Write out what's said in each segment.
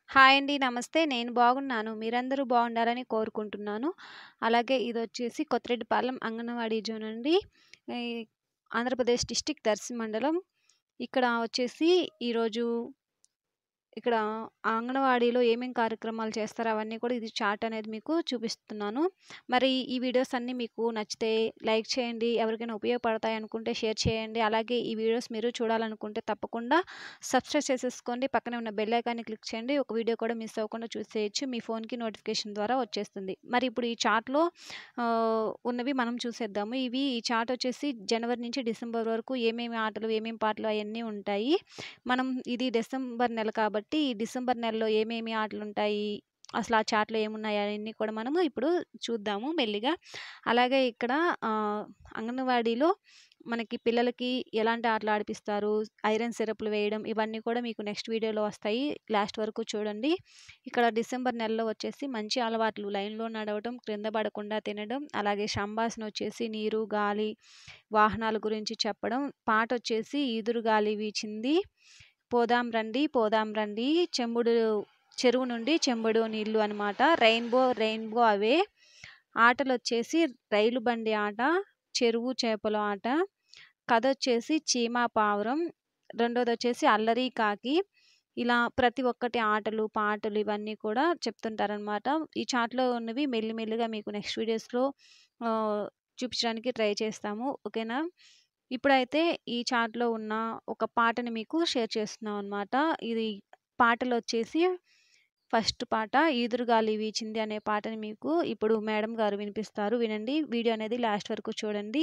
Hi అండి. నమస్తే. నేను బాగున్నాను. మీరందరూ బాగుండాలని కోరుకుంటున్నాను. అలాగే ఇదొచ్చేసి కొత్తరెడ్డిపాలెం అంగన్వాడీ జోన్ అండి. ఈ ఆంధ్రప్రదేశ్ డిస్ట్రిక్ట్ దర్శి మండలం. ఇక్కడ వచ్చేసి ఈరోజు ఇక్కడ అంగన్వాడీలో ఏమేం కార్యక్రమాలు చేస్తారో అవన్నీ కూడా ఇది చార్ట్ అనేది మీకు చూపిస్తున్నాను. మరి ఈ వీడియోస్ అన్నీ మీకు నచ్చితే లైక్ చేయండి. ఎవరికైనా ఉపయోగపడతాయి అనుకుంటే షేర్ చేయండి. అలాగే ఈ వీడియోస్ మీరు చూడాలనుకుంటే తప్పకుండా సబ్స్క్రైబ్ చేసేసుకోండి. పక్కనే ఉన్న బెల్ ఐకాన్‌ని క్లిక్ చేయండి. ఒక వీడియో కూడా మిస్ అవ్వకుండా చూసేయొచ్చు. మీ ఫోన్‌కి నోటిఫికేషన్ ద్వారా వచ్చేస్తుంది. మరి ఇప్పుడు ఈ చార్ట్‌లో ఆహ్, ఉన్నవి మనం చూసేద్దాము. ఇవి ఈ చార్ట్ వచ్చేసి జనవరి నుంచి డిసెంబర్ వరకు ఏమేమి ఆటలు, ఏమేమి పాటలు అయన్నీ ఉంటాయి. మనం ఇది డిసెంబర్ నెల కాబట్టి ఈ డిసెంబర్ నెలలో ఏమేమి ఆటలుంటాయి, అసలు ఆ చార్ట్‌లో ఏమున్నాయి అయన్నీ కూడా మనము ఇప్పుడు చూద్దాము మెల్లిగా. అలాగే ఇక్కడ ఆహ్, అంగన్వాడీలో మనకి పిల్లలకి ఎలాంటి ఆటలు ఆడిపిస్తారు, ఐరన్ సిరప్‌లు వేయడం ఇవన్నీ కూడా మీకు నెక్స్ట్ వీడియోలో వస్తాయి. లాస్ట్ వరకు చూడండి. ఇక్కడ డిసెంబర్ నెలలో వచ్చేసి మంచి అలవాట్లు లైన్‌లో నడవడం, క్రింద పడకుండా తినడం, అలాగే సంభాషణ వచ్చేసి నీరు, గాలి, వాహనాల గురించి చెప్పడం, పాటొచ్చేసి ఈదురు గాలి వీచింది, పోదాం రండి పోదాం రండి, చెంబుడు చెరువు నుండి చెంబుడు నీళ్ళు అనమాట. రెయిన్బో రెయిన్బో అవే. ఆటలొచ్చేసి రైలు బండి ఆట, చెరువు చేపల ఆట, కథొచ్చేసి చీమ పావురం, రెండోదొచ్చేసి అల్లరి కాకి. ఇలా ప్రతి ఒక్కటి ఆటలు, పాటలు ఇవన్నీ కూడా చెప్తుంటారనమాట. ఈ చార్ట్‌లో ఉన్నవి మెల్లి మెల్లిగా మీకు నెక్స్ట్ వీడియోస్‌లో ఆహ్, చూపించడానికి ట్రై చేస్తాము. ఓకేనా? ఇప్పుడైతే ఈ చార్ట్‌లో ఉన్న ఒక పాటని మీకు షేర్ చేస్తున్నాం అనమాట. ఇది పాటలొచ్చేసి ఫస్ట్ పాట 'ఈదురుగాలి వీచింది' అనే పాటని మీకు ఇప్పుడు మేడం గారు వినిపిస్తారు. వినండి. వీడియో అనేది లాస్ట్ వరకు చూడండి.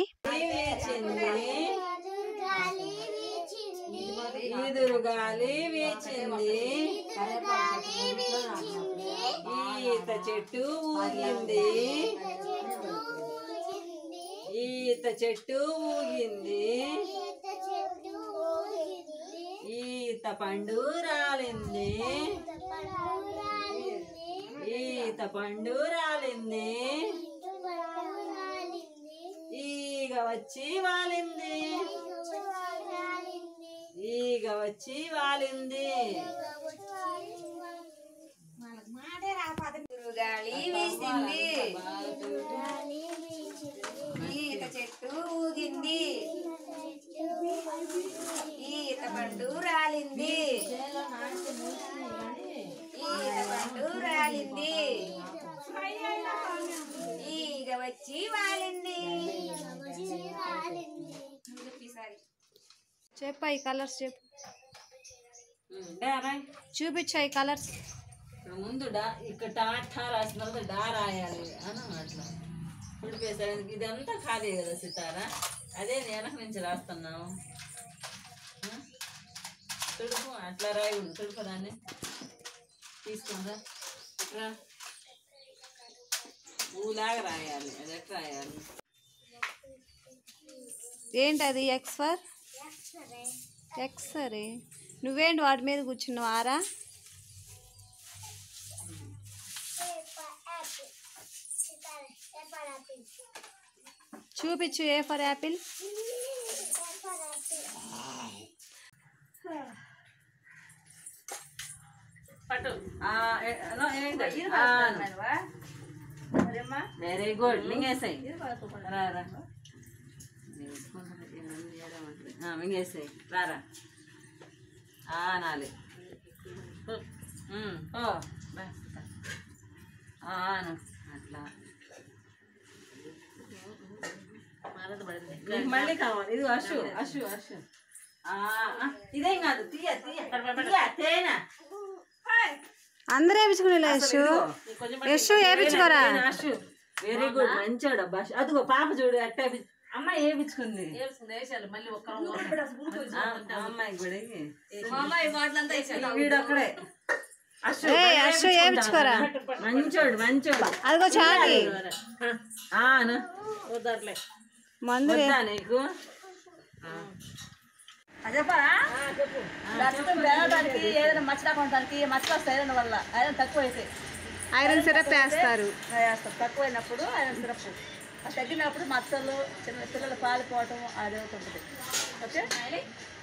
ఈదురు గాలి వీచింది ఈత చెట్టు ఊగింది ఈత చెట్టు ఊగింది ఈత పండు రాలింది ఈత పండు రాలింది ఈగ వచ్చి వాలింది ఈగ వచ్చి వాలింది గాలి వీసింది ఈత చెట్టు ఊగింది ఈత పండు రాలింది ఈత పండు రాలింది ఈగ వచ్చి వాలింది ఈసారి చెప్పా ఈ కలర్స్ చెప్పు. డారా చూపించా ఈ కలర్స్. ఇప్పుడు ముందు డా ఇక్కడ టాటా రాసిన తర్వాత డా రాయాలి అని అట్లా ఉడిపేసాడు ఇదంతా ఖాళీ కదా సితారా అదే వెనక నుంచి రాస్తున్నావు ఆ? తుడుపు అట్లా రాయకూడదు తుడుపు దాన్ని తీసుకుందా ఇట్లా ఊలాగా రాయాలి అది ఎట్లా రాయాలి ఏంటది ఎక్స్ ఫర్ ఎక్స్రే నువ్వేంటి వాటి మీద కూర్చున్నావు ఆరా చూపించు ఏ ఫర్ యాపిల్ పట్టు ఆ, ఏ- నో, ఏంటి? ఆ, వెరీ గుడ్ మింగేసాయి రా రా ఆ, మింగేసాయి రారా ఆ, నాలి ఉమ్, ఓ బా, ఆ, అను. అట్లా నీకు మళ్ళీ కావాలి ఇది అషు అషు అషు ఆ, ఆ, ఇదేం కాదు తీయ తీయ తీయ తేనా అందరూ వేపించుకునే యశు యశు వేపించుకోరా వెరీ గుడ్ మంచోడు అబ్బా అదిగో పాప చూడు అట్ట అమ్మ ఏపించుకుంది అమ్మాయి కూడా వీడు ఒక్కడే అశు, ఏయ్, భలే అశు, ఏపించుకుంటావు. ఏపించుకోరా. మంచోడు మంచోడు అదిగో చాకి ఆ, అను. మందు వద్దా నీకు దానికి ఏదైనా మచ్చ రాకుండా మచ్చలు వస్తాయి ఐరన్ వల్ల ఐరన్ తక్కువ అయితే ఐరన్ సిరప్ వేస్తారు వేస్తాం తక్కువైనప్పుడు ఐరన్ సిరప్ అది తగ్గినప్పుడు మచ్చలు చిన్న పిల్లలు పాలిపోవటం అది అవుతుంటుంది ఓకే